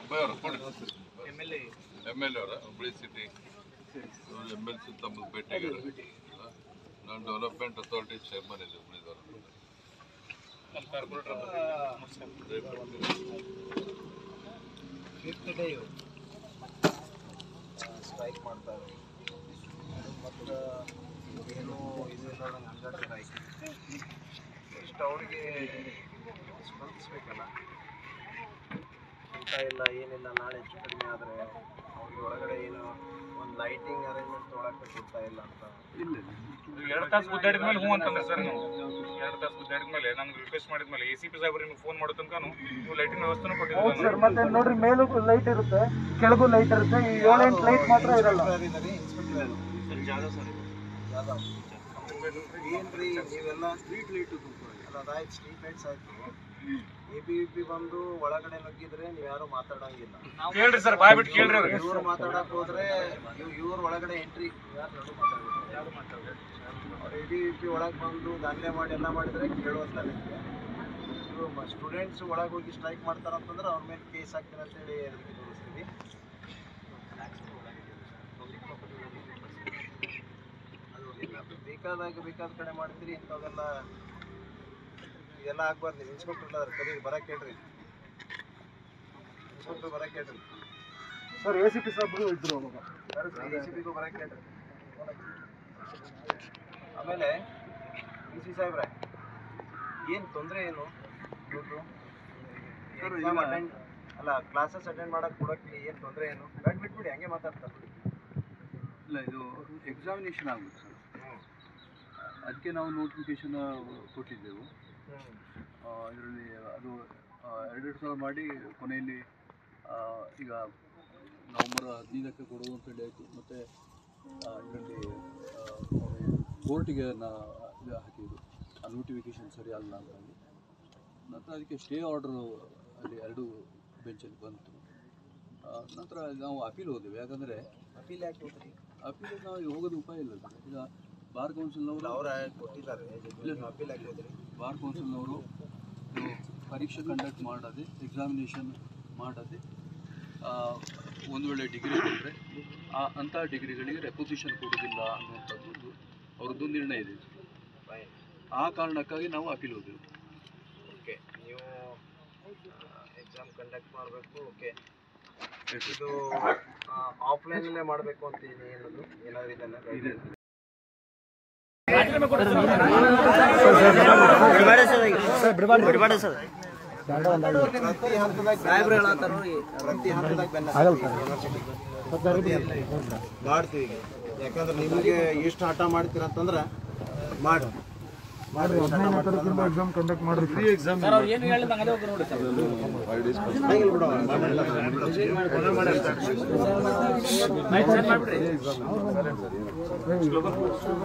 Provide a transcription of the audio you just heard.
ಬರೋರು ಕೊಡಿ M L A ಅವರ Hubli city M L C ತಮ್ಮ ಭೇಟಿಗೆ ನಾನು ಡೆವಲಪ್ಮೆಂಟ್ ಅಥಾರಿಟಿ ಚೇರ್ಮನ್ ಇದೆ ಹುಬ್ಳಿದವರು ಫಿಫ್ತ್ ಡೇ ಸ್ಟ್ರೈಕ್ ಮಾಡ್ತಾರೆ ಮತ್ತು ಏನು ಇದೆಲ್ಲ ಅಂಗಡಿ ಸ್ಟ್ರೈಕ್ ಎಷ್ಟು ಅವ್ರಿಗೆ ಸ್ಪಂದಿಸ್ಬೇಕಲ್ಲ ಊಟ ಇಲ್ಲ ಏನಿಲ್ಲ ನಾಳೆ ಹೆಚ್ಚು ಕಡಿಮೆ ಆದರೆ ಅವ್ರಿಗೆ ಒಳಗಡೆ ಏನು ಒಂದು ಲೈಟಿಂಗ್ ಅರೇಂಜ್ಮೆಂಟ್ ತೊಗೊಳಕ್ಕೆ ಕೊಡ್ತಾ ಇಲ್ಲ ಅಂತ ಎರಡು ತಾಸು ಗುದ್ದಾಡಿದ ಮೇಲೆ ಹ್ಞೂ ಅಂತಂದ್ರೆ ಸರ್ ನೀವು ಎರಡು ತಾಸು ಗುದ್ದಾಡಿದ ಮೇಲೆ ನಮ್ಗೆ ರಿಕ್ವೆಸ್ಟ್ ಮಾಡಿದ ಮೇಲೆ ಎ ಸಿ ಪಿ ಸಾಹೇಬ್ರು ನಿಮ್ಗೆ ಫೋನ್ ಮಾಡೋ ತನಕ ನೀವು ಲೈಟಿನ ವ್ಯವಸ್ಥೆನೂ ಹೌದು ಕೊಟ್ಟಿದ್ದೀವಿ ಸರ್ ಮತ್ತೆ ನೋಡ್ರಿ ಮೇಲೂ ಲೈಟ್ ಇರುತ್ತೆ ಕೆಳಗೂ ಲೈಟ್ ಇರುತ್ತೆ ಈ ಏಳೆಂಟು ಲೈಟ್ ಮಾತ್ರ ಇರಲ್ಲ ಇನ್ಸ್ಪೆಕ್ಟರ್ ಯಾದವ್ ಏನ್ರಿ ನೀವೆಲ್ಲ ಸ್ಟ್ರೀಟ್ ಲೈಟ್ ಅಲ್ಲ ಅದಾಯ್ತು ಸ್ಟ್ರೀಟ್ ಲೈಟ್ಸ್ ಆಯ್ತು ಎ ಬಿ ಪಿ ಬಂದು ಒಳಗಡೆ ನುಗ್ಗಿದ್ರೆ ನೀವು ಯಾರು ಮಾತಾಡಂಗಿಲ್ಲ ಕೇಳ್ರಿ ಸರ್ ಬಾಯ್ ಬಿಟ್ಟು ಕೇಳ್ರಿ ಅವ್ರಿಗೆ ಇವ್ರು ಮಾತಾಡಕ್ ಹೋದ್ರೆ ಇವ್ ಇವ್ರ ಒಳಗಡೆ ಎಂಟ್ರಿ ಯಾರು ನಡು ಮಾತಾಡ್ಬೇಕು ಅವ್ರು ಎ ಬಿ ಪಿ ಒಳಗೆ ಬಂದು ದಾಂಧಲೆ ಮಾಡಿ ಎಲ್ಲ ಮಾಡಿದ್ರೆ ಕೇಳುವಂತಾನೆ ಇವರು ಸ್ಟೂಡೆಂಟ್ಸ್ ಒಳಗೆ ಹೋಗಿ ಸ್ಟ್ರೈಕ್ ಮಾಡ್ತಾರಂತಂದ್ರೆ ಅವ್ರ ಮೇಲೆ ಕೇಸ್ ಹಾಕ್ತಾರೆ ಅಂತೇಳಿ ಅದಕ್ಕೆ ತೋರಿಸ್ತೀವಿ ಅದು ಇಲ್ಲ. ಬೇಕಾದಾಗ ಬೇಕಾದ ಕಡೆ ಮಾಡ್ತೀರಿ ಇಂಥವೆಲ್ಲ ಇದೆಲ್ಲ ಆಗ್ಬಾರ್ದು ನೀವು ಇನ್ಸ್ಪೆಕ್ಟರ್ ಇಲ್ಲ ಕರೀರಿ ಬರಕ್ಕೆ ಹೇಳ್ರಿ ಇನ್ಸ್ಪೆಕ್ಟರ್ ಬರಕ್ಕೆ ಹೇಳ್ರಿ ಸರ್ ಎ ಸಿ ಪಿ ಸಾಬ್ರು ಇದ್ರು ಅವಾಗ ರೆಸಿಪಿಗೂ ಬರಕ್ಕೆ ಹೇಳ್ರಿ ಆಮೇಲೆ ಡಿ ಸಿ ಸಾಹೇಬ್ರೆ ಏನು ತೊಂದರೆ ಏನು ದುಡ್ಡು ಎಕ್ಸಾಮ್ ಅಟೆಂಡ್ ಅಲ್ಲ ಕ್ಲಾಸಸ್ ಅಟೆಂಡ್ ಮಾಡಕ್ಕೆ ಕೊಡೋಕ್ಕೆ ಏನು ತೊಂದರೆ ಏನು ಬೇಡ ಬಿಟ್ಬಿಡಿ ಹಂಗೆ ಮಾತಾಡ್ತಾರೆ ಬಿಡಿ ಇಲ್ಲ ಇದು ಎಕ್ಸಾಮಿನೇಷನ್ ಆಗುತ್ತೆ ಸರ್ ಅದಕ್ಕೆ ನಾವು ನೋಟಿಫಿಕೇಶನ್ ಕೊಟ್ಟಿದ್ದೆವು ಇದರಲ್ಲಿ ಅದು ಆ, ಎರಡೆರಡು ಸಲ ಮಾಡಿ ಕೊನೆಯಲ್ಲಿ ಆ, ಈಗ ನವಂಬರ್ ಹದಿನೈದಕ್ಕೆ ಕೊಡುವುದು ಅಂತೇಳಿ ಆಯಿತು ಮತ್ತು ಇದರಲ್ಲಿ ಕೋರ್ಟಿಗೆ ನಾ ಇದು ಹಾಕಿದ್ದು ಆ ನೋಟಿಫಿಕೇಶನ್ ಸರಿ ಅಲ್ಲ ಅಂತ ಹೇಳಿ ನಂತರ ಅದಕ್ಕೆ ಸ್ಟೇ ಆರ್ಡ್ರು ಅಲ್ಲಿ ಎರಡು ಬೆಂಚಲ್ಲಿ ಬಂತು ಆ, ನಂತರ ನಾವು ಅಪೀಲ್ ಹೋದೆವು ಯಾಕಂದರೆ ಅಪೀಲ್ ಯಾಕೆ ಹೋದ್ರಿ ಅಪೀಲಿಗೆ ನಾವು ಈಗ ಹೋಗೋದು ಉಪಾಯ ಇಲ್ಲ ಸರ್ ಈಗ ಬಾರ್ ಇಲ್ಲ ಕೌನ್ಸಿಲ್ನವರು ಅವ್ರ ಕೊಟ್ಟಿದ್ದಾರೆ ಅಪೀಲ್ ಯಾಕೆ ಹೋದ್ರಿ ಬಾರ್ ಕೌನ್ಸಿಲ್ನವರು ಇದು ಪರೀಕ್ಷೆ ಕಂಡಕ್ಟ್ ಮಾಡದೆ ಎಕ್ಸಾಮಿನೇಷನ್ ಮಾಡದೆ ಆ, ಒಂದು ವೇಳೆ ಡಿಗ್ರಿ ಕೊಟ್ಟರೆ ಆ ಅಂಥ ಡಿಗ್ರಿಗಳಿಗೆ ರೆಪೊಸಿಷನ್ ಕೊಡೋದಿಲ್ಲ ಅನ್ನುವಂಥದ್ದು ಒಂದು ಅವ್ರದ್ದು ನಿರ್ಣಯ ಇದೆ ಆ ಕಾರಣಕ್ಕಾಗಿ ನಾವು ಅಪೀಲ್ ಹೋದೆವು ಓಕೆ ನೀವು ಎಕ್ಸಾಮ್ ಕಂಡಕ್ಟ್ ಮಾಡಬೇಕು ಓಕೆ ಇದು ಆಫ್ಲೈನಲ್ಲೇ ಮಾಡಬೇಕು ಅಂತ ಏನು ಏನದು ಏನಾದ್ರು ಇದೆಲ್ಲ ಇದೆ ಪ್ರತಿ ಹಂತದಾಗ ಪ್ರತಿ ಹಂತದಾಗ ಬೆನ್ನ ಮಾಡ್ತೀವಿ ಈಗ ಯಾಕಂದ್ರೆ ನಿಮಗೆ ಎಷ್ಟು ಹಠ ಮಾಡ್ತೀರ ಅಂತಂದ್ರೆ ಮಾಡಿ ಮಾಡ್ರಿ ಹಠ ಮಾಡ್ತೀರ ಎಕ್ಸಾಮ್ ಕಂಡಕ್ಟ್ ಮಾಡಿದ್ರು ಫ್ರೀ ಎಕ್ಸಾಮ್ ಅಂದ್ರೆ